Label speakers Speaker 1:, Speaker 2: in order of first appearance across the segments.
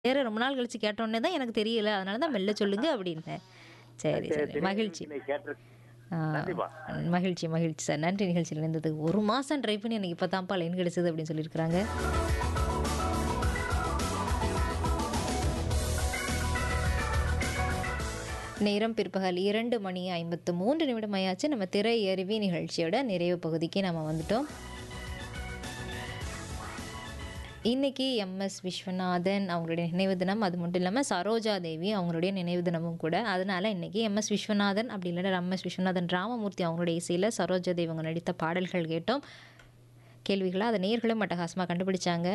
Speaker 1: வேற ரொம்ப நாள் கழிச்சு கேட்டோன்னே தான் எனக்கு தெரியல அதனால தான் மெல்ல சொல்லுங்க அப்படின்னேன் சரி சரி மகிழ்ச்சி
Speaker 2: நீ கேட்டு
Speaker 1: ஆ,
Speaker 2: நன்றிப்பா.
Speaker 1: மகிழ்ச்சி மகிழ்ச்சி சார் நன்றி நிகழ்ச்சியில் இருந்ததுக்கு ஒரு மாதம் ட்ரை பண்ணி எனக்கு இப்போ தான்ப்பா லைன் கிடைச்சது அப்படின்னு சொல்லியிருக்கிறாங்க நேரம் பிற்பகல் இரண்டு மணி ஐம்பத்து மூன்று நிமிடம் ஆயாச்சு நம்ம திரை அருவி நிகழ்ச்சியோட நிறைவு பகுதிக்கு நம்ம வந்துட்டோம் இன்னைக்கு எம்எஸ் விஸ்வநாதன் அவங்களுடைய நினைவு தினம் அது மட்டும் இல்லாமல் சரோஜா தேவி அவங்களுடைய நினைவு தினமும் கூட அதனால இன்னைக்கு எம்எஸ் விஸ்வநாதன் அப்படி இல்லைன்னா எம்எஸ் விஸ்வநாதன் ராமமூர்த்தி அவங்களுடைய இசையில் சரோஜா தேவி அவங்க நடித்த பாடல்கள் கேட்டோம் கேள்விகளாக அதை நேர்களும் அட்டகாசமாக கண்டுபிடிச்சாங்க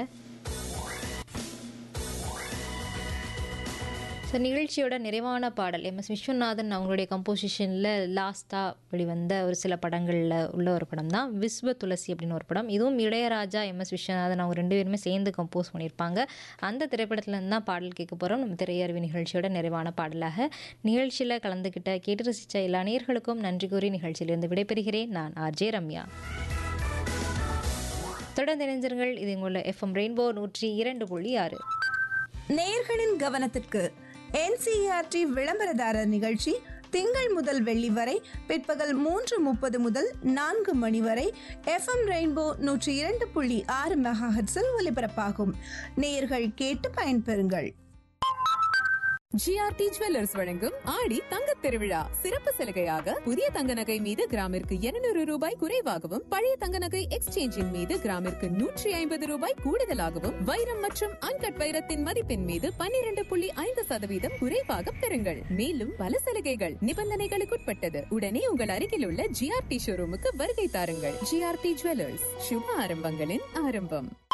Speaker 1: ஸோ நிகழ்ச்சியோட நிறைவான பாடல் எம்எஸ் விஸ்வநாதன் அவங்களுடைய கம்போசிஷனில் லாஸ்ட்டாக வெளிவந்த ஒரு சில படங்களில் உள்ள ஒரு படம் தான் விஸ்வ துளசி அப்படின்னு ஒரு படம் இதுவும் இளையராஜா எம்எஸ் விஸ்வநாதன் அவங்க ரெண்டு பேருமே சேர்ந்து கம்போஸ் பண்ணியிருப்பாங்க அந்த திரைப்படத்துலேருந்து தான் பாடல் கேட்க போகிறோம் நம்ம திரையறிவு நிகழ்ச்சியோட நிறைவான பாடலாக நிகழ்ச்சியில் கலந்துக்கிட்ட கேட்டு ரசித்த எல்லா நேர்களுக்கும் நன்றி கூறி நிகழ்ச்சியிலிருந்து விடைபெறுகிறேன் நான் ஆர்ஜே ரம்யா தொடர்ந்து இணைஞ்சிருங்கள் இது உங்களோட எஃப்எம் ரெயின்போ நூற்றி இரண்டு புள்ளி ஆறு
Speaker 3: நேயர்களின் கவனத்திற்கு என்சிஆர்டி விளம்பரதாரர் நிகழ்ச்சி திங்கள் முதல் வெள்ளி வரை பிற்பகல் மூன்று முப்பது முதல் நான்கு மணி வரை எஃப்எம் ரெயின்போ நூற்றி இரண்டு புள்ளி ஆறு மெகாஹெட்ஸில் ஒலிபரப்பாகும் நேயர்கள் கேட்டு பயன்பெறுங்கள்
Speaker 4: ஜிஆர்டி ஜுவல்லர்ஸ் வழங்கும் ஆடி தங்கத் திருவிழா சிறப்பு சலுகையாக புதிய தங்க நகை மீது கிராமிற்கு 200 ரூபாய் குறைவாகவும் பழைய தங்க நகை எக்ஸ்சேஞ்சின் மீது கிராமிற்கு நூற்றி ஐம்பது ரூபாய் கூடுதலாகவும் வைரம் மற்றும் அன்கட் வைரத்தின் மதிப்பின் மீது 12.5% புள்ளி ஐந்து சதவீதம் குறைவாக பெறுங்கள் மேலும் பல சலுகைகள் நிபந்தனைகளுக்குட்பட்டது உடனே உங்கள் அருகில் உள்ள ஜிஆர்டி ஷோரூமுக்கு வருகை தாருங்கள் ஜிஆர்டி ஜுவல்லர்ஸ் சுப ஆரம்பங்களின் ஆரம்பம்